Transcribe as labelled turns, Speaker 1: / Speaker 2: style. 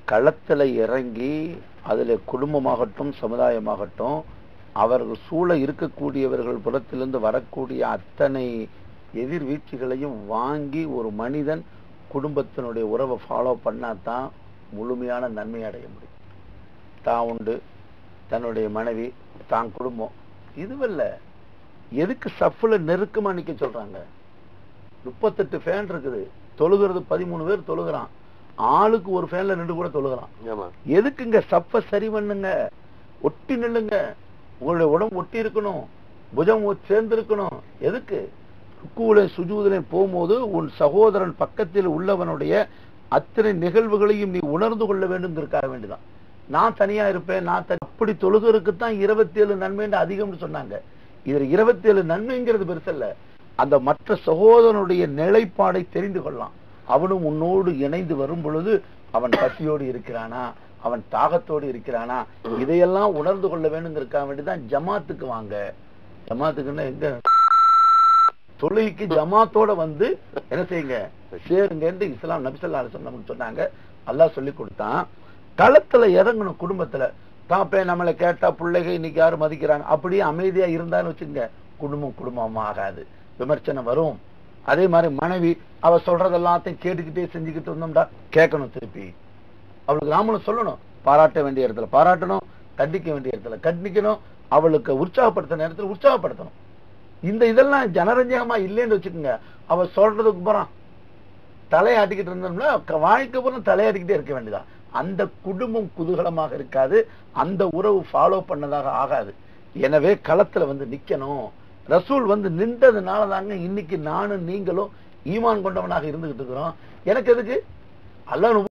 Speaker 1: களத்துல இறங்கி அதுல குடும்பமாகட்டும் சமுதாயமாகட்டும் அவர்கள் சூழ இருக்கக்கூடியவர்கள் புறத்திலிருந்து வரக்கூடிய அத்தனை எதிர்வீழ்ச்சிகளையும் வாங்கி ஒரு மனிதன் குடும்பத்தினுடைய உறவை ஃபாலோ பண்ணாதான் முழுமையான நன்மை அடைய முடியும் தான் உண்டு தன்னுடைய மனைவி தான் குடும்பம் இதுவல்ல எதுக்கு சஃப்ல நெருக்கமா நிக்க சொல்றாங்க முப்பத்தெட்டு ஃபேன் இருக்குது தொழுகிறது பதிமூணு பேர் தொழுகிறான் ஆளுக்கு ஒரு ஃபேன்ல நின்று கூட தொழுகிறான்
Speaker 2: ஆமா
Speaker 1: எதுக்குங்க சப்ப சரி பண்ணுங்க ஒட்டி நில்லுங்க உங்களுடைய உடம்பு ஒட்டி இருக்கணும் புஜம் ஒ- சேர்ந்து இருக்கணும் எதுக்கு ருக்குவிலே சுஜூதிலே போகும்போது உன் சகோதரன் பக்கத்தில் உள்ளவனுடைய அத்தனை நிகழ்வுகளையும் நீ உணர்ந்து கொள்ள வேண்டுங்கிறதுக்காக வேண்டிதான் நான் தனியா இருப்பேன் நான் தனி- அப்படி தொழுகிறதுக்கு தான் இருபத்தி ஏழு நன்மைன்னு அதிகம்னு சொன்னாங்க இதுல இருபத்தி ஏழு நன்மைங்கிறது பெருசல்ல அந்த மற்ற சகோதரனுடைய நிலைப்பாடை தெரிந்து கொள்ளலாம் அவனும் உன்னோடு இணைந்து வரும் பொழுது அவன் பசியோடு இருக்கிறானா அவன் தாகத்தோடு இருக்கிறானா இதையெல்லாம் உணர்ந்து கொள்ள வேணுங்கிறதுக்காக வேண்டிதான் ஜமாத்துக்கு வாங்க ஜமாத்துக்குன்னா எங்க தொழுகைக்கு ஜமாத்தோட வந்து என்ன செய்யுங்க சேருங்க என்று இஸ்லாம் நபிசல்லா சொன்னோம்னு சொன்னாங்க அல்லாஹ் சொல்லி கொடுத்தான் களத்துல இறங்கணும் குடும்பத்துல தாப்பே நம்மளை கேட்டா பிள்ளைகள் இன்னைக்கு யாரும் மதிக்கிறாங்க அப்படியே அமைதியா இருந்தான்னு வச்சுங்க குடும்பம் குடும்பமா ஆகாது விமர்சனம் வரும் அதே மாதிரி மனைவி அவ சொல்றது எல்லாத்தையும் கேட்டுக்கிட்டே செஞ்சுக்கிட்டு இருந்தோம்டா கேட்கணும் திருப்பி அவளுக்கு நாமளும் சொல்லணும் பாராட்ட வேண்டிய இடத்துல பாராட்டணும் கண்டிக்க வேண்டிய இடத்துல கண்டிக்கணும் அவளுக்கு உற்சாகப்படுத்த நேரத்துல உற்சாகப்படுத்தணும் இந்த இதெல்லாம் ஜனரஞ்சகமா இல்லைன்னு வச்சுக்கோங்க அவ சொல்றதுக்கு போறான் தலையாட்டிக்கிட்டு இருந்தோம்னா க- வாழ்க்கை பூரா தலையாட்டிக்கிட்டே இருக்க வேண்டியதான் அந்த குடும்பம் குதூகலமாக இருக்காது அந்த உறவு ஃபாலோ பண்ணதாக ஆகாது எனவே களத்துல வந்து நிக்கணும் ரசூல் வந்து நின்றதுனால தாங்க இன்னைக்கு நானும் நீங்களும் ஈமான் கொண்டவனாக இருந்துகிட்டு இருக்கிறோம் எனக்கு எதுக்கு அல்லாஹ்